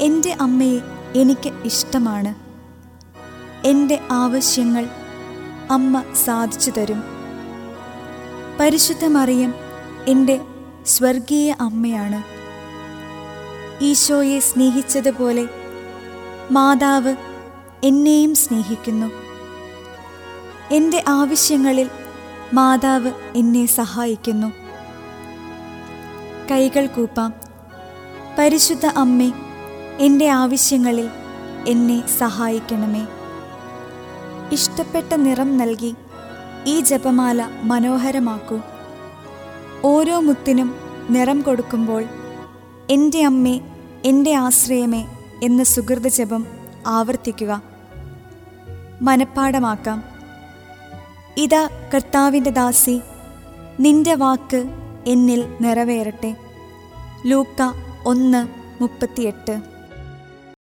എൻ്റെ അമ്മയെ എനിക്ക് ഇഷ്ടമാണ് എൻ്റെ ആവശ്യങ്ങൾ അമ്മ സാധിച്ചു തരും പരിശുദ്ധ മറിയം എൻ്റെ സ്വർഗീയ അമ്മയാണ് ഈശോയെ സ്നേഹിച്ചതുപോലെ മാതാവ് എന്നെയും സ്നേഹിക്കുന്നു എൻ്റെ ആവശ്യങ്ങളിൽ മാതാവ് എന്നെ സഹായിക്കുന്നു കൈകൾ കൂപ്പാം പരിശുദ്ധ അമ്മേ എൻ്റെ ആവശ്യങ്ങളിൽ എന്നെ സഹായിക്കണമേ ഇഷ്ടപ്പെട്ട നിറം നൽകി ഈ ജപമാല മനോഹരമാക്കൂ ഓരോ മുത്തിനും നിറം കൊടുക്കുമ്പോൾ എൻ്റെ അമ്മേ എൻ്റെ ആശ്രയമേ എന്ന സുഹൃത ജപം ആവർത്തിക്കുക മനപ്പാടമാക്കാം ഇതാ കർത്താവിൻ്റെ ദാസി നിന്റെ വാക്ക് എന്നിൽ നിറവേറട്ടെ ലൂക്ക ഒന്ന് മുപ്പത്തിയെട്ട്